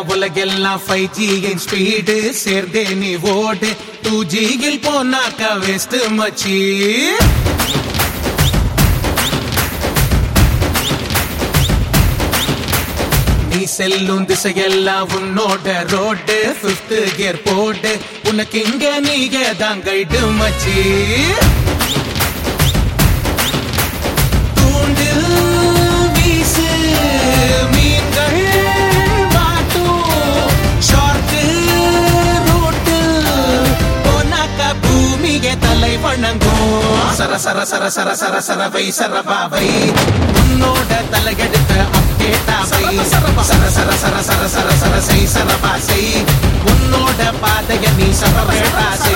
உலகெல்லாம் ஃபைவ் ஜியின் ஸ்பீடு சேர்ந்தே நீ ஓடு டூ ஜியில் போனாக்கா வேஸ்ட் மச்சி நீ செல்லும் திசையெல்லாம் உன்னோட ரோடு ஃபிஃப்த் கியர் போடு உனக்கு இங்க நீங்க தான் கைடு மச்சி தூண்டில் வீசு மீன்கள் மாட்டும் ஷார்க்கு ரூட்டு போனாக்கா பூமியே தலை வணங்கும் சர சர சர சர சர சரவை சரபாவை உன்னோட தலையெடுத்த அப்டேட்டாவை சர சர சர சர சர சர சர செய் சரபாசை உன்னோட பாதைய நீ சரவேட்டாசை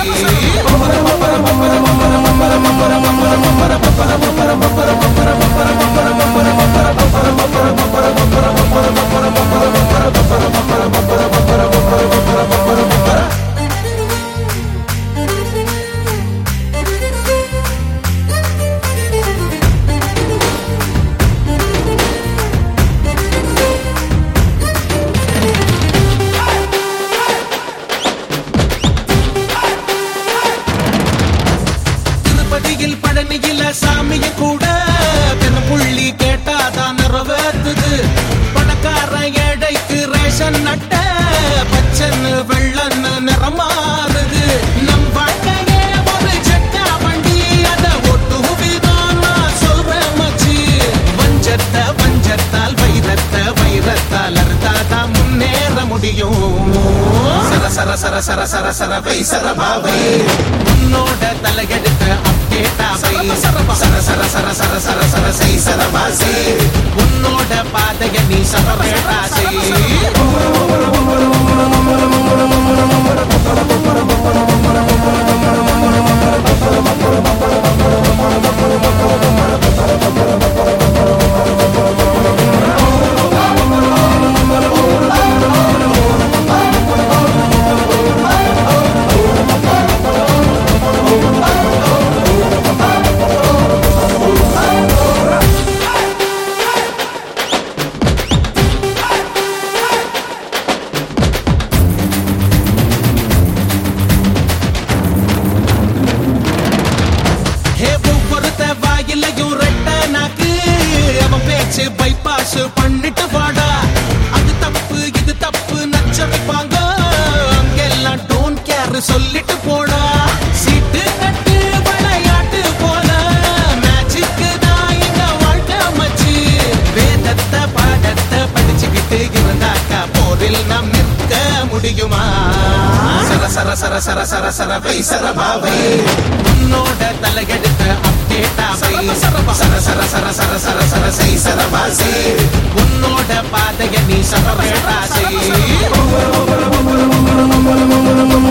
திருப்பதியில் பழனியில சாமிய கூட புள்ளி கேட்டாதான் நிறைவேத்துது பணக்கார ஏழைக்கு ரேஷன் நட்ட பச்சன்னு வெள்ளன்னு நிறமாறுது நம் வாழ்க்கையே ஒரு செக்கா வண்டி அத ஒட்டு விதான் நான் சொல்றேன் மச்சி வஞ்சத்த வஞ்சத்தால் வைரத்த வைரத்தால் அறுத்தாதான் முன்னேற முடியும் சர சர சர சர சர சர வை சரபாவை உன்னோட தலையெடுத்த அப்டேட்டாவை சர சர சர சர சர சர சர சை சரபாசை உன்னோட பாதைய நீ சரவேட்டாசை ஹே ஒவ்வொருத்த வாயிலையும் ரெட்ட நாக்கு அவன் பேச்சு பைபாஸ் பண்ணிட்டு வாடா அது தப்பு இது தப்பு நச்ச வைப்பாங்க அங்கெல்லாம் டோன் கேர் சொல்லிட்டு போடா சீட்டு கட்டு விளையாட்டு போல மேட்சுக்கு தான் எங்க வாழ்க்கை மச்சி வேதத்தை பாடத்தை படிச்சுக்கிட்டு இருந்தாக்கா போரில் நாம் நிற்க முடியுமா சர சர சர சர சர சர வை சரபாவை உன்னோட தலையெடுத்த அப்டேட்டாவை சர சர சர சர சர சர சர சை சரபாசை உன்னோட பாதைய நீ சரவேட்டாசை